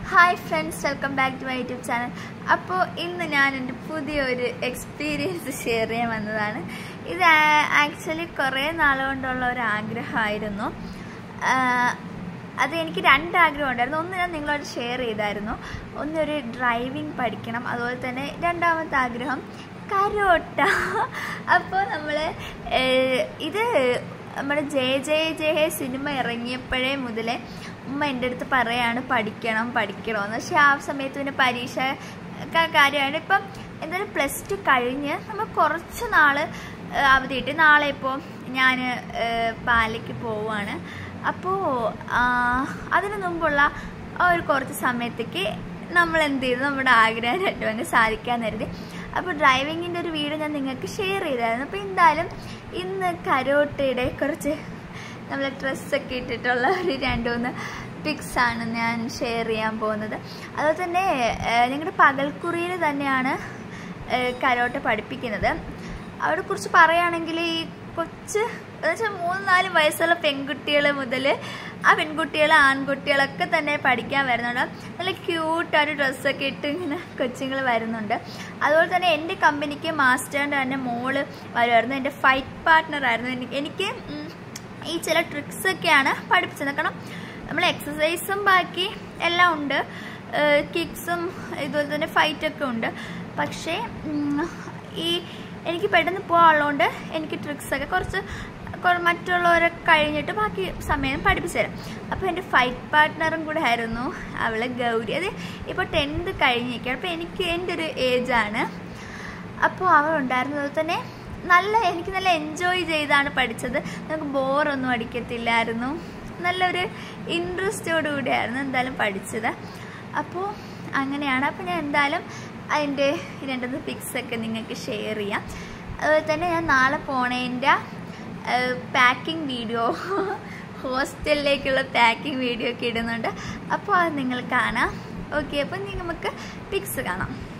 hi friends welcome back to my YouTube channel അപ്പോൾ ഇന്ന് ഞാൻ എൻ്റെ പുതിയൊരു എക്സ്പീരിയൻസ് ഷെയർ ചെയ്യാൻ വന്നതാണ് ഇത് ആക്ച്വലി കുറേ നാളുകൊണ്ടുള്ള ഒരു ആഗ്രഹമായിരുന്നു അത് എനിക്ക് രണ്ട് ആഗ്രഹം ഉണ്ടായിരുന്നു ഒന്ന് ഞാൻ നിങ്ങളോട് ഷെയർ ചെയ്തായിരുന്നു ഒന്നൊരു ഡ്രൈവിംഗ് പഠിക്കണം അതുപോലെ തന്നെ രണ്ടാമത്തെ ആഗ്രഹം കരോട്ട അപ്പോൾ നമ്മൾ ഇത് നമ്മുടെ ജയ ജയ ജയ സിനിമ ഇറങ്ങിയപ്പോഴേ മുതലേ ഉമ്മ എൻ്റെ അടുത്ത് പറയാണ് പഠിക്കണം പഠിക്കണമെന്ന് പക്ഷെ ആ സമയത്ത് പിന്നെ പരീക്ഷ കാര്യമാണ് ഇപ്പം എന്തായാലും പ്ലസ് ടു കഴിഞ്ഞ് നമ്മൾ കുറച്ച് നാൾ അവധി കിട്ടി നാളെ ഇപ്പോൾ ഞാൻ പാലയ്ക്ക് പോവുകയാണ് അപ്പോൾ അതിനു മുമ്പുള്ള ഒരു കുറച്ച് സമയത്തേക്ക് നമ്മൾ എന്ത് ചെയ്തു നമ്മുടെ ആഗ്രഹം രണ്ടുപേരും സാധിക്കാൻ കരുതി അപ്പോൾ ഡ്രൈവിങ്ങിൻ്റെ ഒരു വീഡിയോ ഞാൻ നിങ്ങൾക്ക് ഷെയർ ചെയ്തായിരുന്നു അപ്പോൾ എന്തായാലും ഇന്ന് കരോട്ടയുടെ കുറച്ച് നമ്മൾ ഡ്രസ്സൊക്കെ ഇട്ടിട്ടുള്ള ഒരു രണ്ട് മൂന്ന് പിക്സാണ് ഞാൻ ഷെയർ ചെയ്യാൻ പോകുന്നത് അതുപോലെ തന്നെ ഞങ്ങളുടെ പകൽക്കുറിയിൽ തന്നെയാണ് കരോട്ട പഠിപ്പിക്കുന്നത് അവിടെ കുറിച്ച് പറയുകയാണെങ്കിൽ ഈ കൊച്ച് എന്നുവെച്ചാൽ മൂന്ന് നാല് വയസ്സുള്ള പെൺകുട്ടികൾ മുതൽ ആ പെൺകുട്ടികൾ ആൺകുട്ടികളൊക്കെ തന്നെ പഠിക്കാൻ വരുന്നുണ്ട് നല്ല ക്യൂട്ടായിട്ട് ഡ്രസ്സൊക്കെ ഇട്ട് ഇങ്ങനെ കൊച്ചുങ്ങൾ വരുന്നുണ്ട് അതുപോലെ തന്നെ എൻ്റെ കമ്പനിക്ക് മാസ്റ്ററിൻ്റെ തന്നെ മോള് വരുമായിരുന്നു എൻ്റെ ഫൈറ്റ് പാർട്ട്ണറായിരുന്നു എനിക്ക് ഈ ചില ട്രിക്സൊക്കെയാണ് പഠിപ്പിച്ചത് കാരണം നമ്മൾ എക്സസൈസും ബാക്കി എല്ലാം ഉണ്ട് കിക്സും ഇതുപോലെ തന്നെ ഫൈറ്റൊക്കെ ഉണ്ട് പക്ഷേ ഈ എനിക്ക് പെട്ടെന്ന് പോകാനുള്ളതുകൊണ്ട് എനിക്ക് ട്രിക്സൊക്കെ കുറച്ച് മറ്റുള്ളവരെ കഴിഞ്ഞിട്ട് ബാക്കി സമയം പഠിപ്പിച്ചു തരാം അപ്പോൾ എൻ്റെ ഫൈറ്റ് പാർട്ട്ണറും കൂടെ ആയിരുന്നു അവളെ ഗൗരി അത് ഇപ്പോൾ ടെൻത്ത് കഴിഞ്ഞിരിക്കുകയാണ് അപ്പോൾ എനിക്ക് എൻ്റെ ഒരു ഏജാണ് അപ്പോൾ അവളുണ്ടായിരുന്നു അതുപോലെ തന്നെ നല്ല എനിക്ക് നല്ല എൻജോയ് ചെയ്താണ് പഠിച്ചത് നമുക്ക് ബോറൊന്നും അടിക്കത്തില്ലായിരുന്നു നല്ലൊരു ഇൻട്രസ്റ്റോടു കൂടിയായിരുന്നു എന്തായാലും പഠിച്ചത് അപ്പോൾ അങ്ങനെയാണ് അപ്പോൾ ഞാൻ എന്തായാലും അതിൻ്റെ രണ്ടു പിക്സൊക്കെ നിങ്ങൾക്ക് ഷെയർ ചെയ്യാം അതുപോലെ തന്നെ ഞാൻ നാളെ പോണേൻ്റെ പാക്കിംഗ് വീഡിയോ ഹോസ്റ്റലിലേക്കുള്ള പാക്കിംഗ് വീഡിയോ ഒക്കെ ഇടുന്നുണ്ട് അപ്പോൾ അത് നിങ്ങൾ കാണാം ഓക്കെ അപ്പോൾ നമുക്ക് പിക്സ് കാണാം